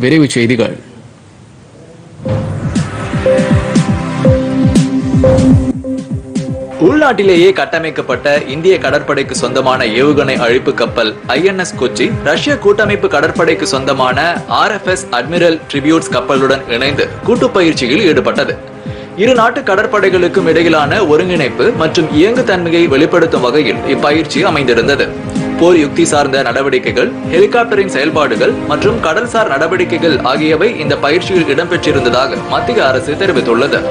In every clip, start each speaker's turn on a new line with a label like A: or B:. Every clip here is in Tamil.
A: விரைவுச் செய்திகள்
B: உள்நாட்டிலேயே கட்டமைக்கப்பட்ட இந்திய கடற்படைக்கு சொந்தமான ஏவுகணை அழிப்பு கப்பல் ஐஎன்எஸ் கொச்சி ரஷ்ய கூட்டமைப்பு கடற்படைக்கு சொந்தமான ஆர்எஃப்எஸ் அட்மிரல் ட்ரிபியூட்ஸ் கப்பலுடன் இணைந்து கூட்டுப் பயிற்சியில் ஈடுபட்டது இரு நாட்டு கடற்படைகளுக்கும் இடையிலான ஒருங்கிணைப்பு மற்றும் இயங்குதன்மையை வெளிப்படுத்தும் வகையில் இப்பயிற்சி அமைந்திருந்தது போர் யுக்தி சார்ந்த நடவடிக்கைகள் ஹெலிகாப்டரின் செயல்பாடுகள் மற்றும் கடல்சார் நடவடிக்கைகள் ஆகியவை இந்த பயிற்சியில் இடம்பெற்றிருந்ததாக மத்திய அரசு தெரிவித்துள்ளது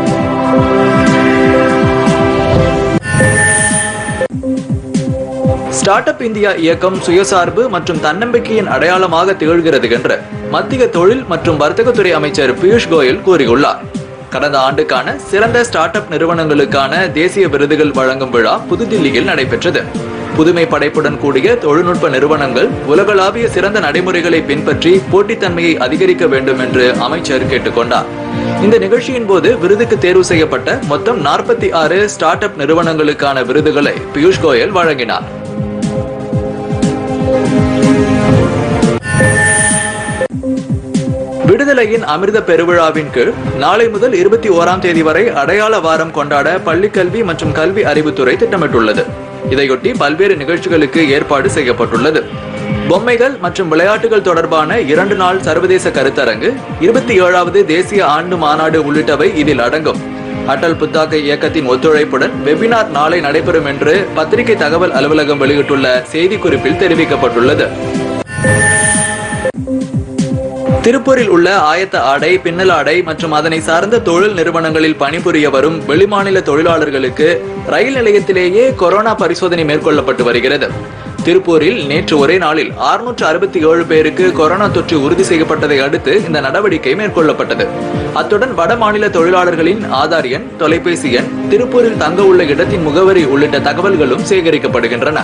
B: ஸ்டார்ட் அப் இந்தியா இயக்கம் சுயசார்பு மற்றும் தன்னம்பிக்கையின் அடையாளமாக திகழ்கிறது என்று மத்திய தொழில் மற்றும் வர்த்தகத்துறை அமைச்சர் பியூஷ் கோயல் கூறியுள்ளார் கடந்த ஆண்டுக்கான சிறந்த ஸ்டார்ட் அப் நிறுவனங்களுக்கான தேசிய விருதுகள் வழங்கும் விழா புதுதில்லியில் நடைபெற்றது புதுமை படைப்புடன் கூடிய தொழில்நுட்ப நிறுவனங்கள் உலகளாவிய சிறந்த நடைமுறைகளை பின்பற்றி போட்டித்தன்மையை அதிகரிக்க வேண்டும் என்று அமைச்சர் கேட்டுக்கொண்டார் இந்த நிகழ்ச்சியின் போது விருதுக்கு தேர்வு செய்யப்பட்ட மொத்தம் நாற்பத்தி ஆறு ஸ்டார்ட் அப் நிறுவனங்களுக்கான விருதுகளை பியூஷ் கோயல் வழங்கினார் விடுதலையின் அமிர்த பெருவிழாவின் கீழ் நாளை முதல் இருபத்தி ஓராம் தேதி வரை அடையாள வாரம் கொண்டாட பள்ளிக்கல்வி மற்றும் கல்வி அறிவுத்துறை திட்டமிட்டுள்ளது இதையொட்டி பல்வேறு நிகழ்ச்சிகளுக்கு ஏற்பாடு செய்யப்பட்டுள்ளது பொம்மைகள் மற்றும் விளையாட்டுகள் தொடர்பான இரண்டு நாள் சர்வதேச கருத்தரங்கு இருபத்தி ஏழாவது தேசிய ஆண்டு மாநாடு உள்ளிட்டவை இதில் அடங்கும் அடல் புத்தாக்க இயக்கத்தின் ஒத்துழைப்புடன் வெபினார் நாளை நடைபெறும் என்று பத்திரிகை தகவல் அலுவலகம் வெளியிட்டுள்ள செய்திக்குறிப்பில் தெரிவிக்கப்பட்டுள்ளது திருப்பூரில் உள்ள ஆயத்த ஆடை பின்னல் ஆடை மற்றும் அதனை சார்ந்த தொழில் நிறுவனங்களில் பணிபுரிய வரும் வெளிமாநில தொழிலாளர்களுக்கு ரயில் நிலையத்திலேயே கொரோனா பரிசோதனை மேற்கொள்ளப்பட்டு வருகிறது திருப்பூரில் நேற்று ஒரே நாளில் 667 அறுபத்தி ஏழு பேருக்கு கொரோனா தொற்று உறுதி செய்யப்பட்டதை அடுத்து இந்த நடவடிக்கை மேற்கொள்ளப்பட்டது அத்துடன் வட மாநில தொழிலாளர்களின் ஆதார் எண் தொலைபேசி எண் திருப்பூரில் தங்க உள்ள இடத்தின் முகவரி உள்ளிட்ட தகவல்களும் சேகரிக்கப்படுகின்றன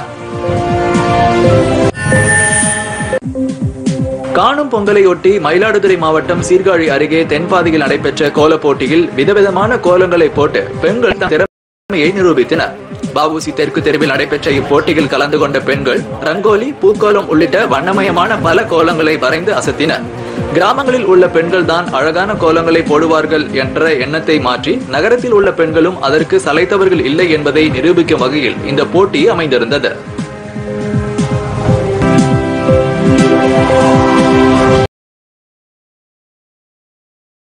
B: காணும் பொங்கலையொட்டி மயிலாடுதுறை மாவட்டம் சீர்காழி அருகே தென்பாதியில் நடைபெற்ற கோலப் போட்டியில் விதவிதமான கோலங்களை போட்டு பெண்கள் தம் திறமையை நிரூபித்தனர் பாபுசி தெற்கு தெருவில் நடைபெற்ற இப்போட்டியில் கலந்து கொண்ட பெண்கள் ரங்கோலி பூக்கோலம் உள்ளிட்ட வண்ணமயமான பல கோலங்களை வரைந்து அசத்தினர் கிராமங்களில் உள்ள பெண்கள் தான் அழகான கோலங்களை போடுவார்கள் என்ற எண்ணத்தை மாற்றி நகரத்தில் உள்ள பெண்களும் அதற்கு சளைத்தவர்கள் இல்லை என்பதை நிரூபிக்கும் வகையில் இந்த போட்டி அமைந்திருந்தது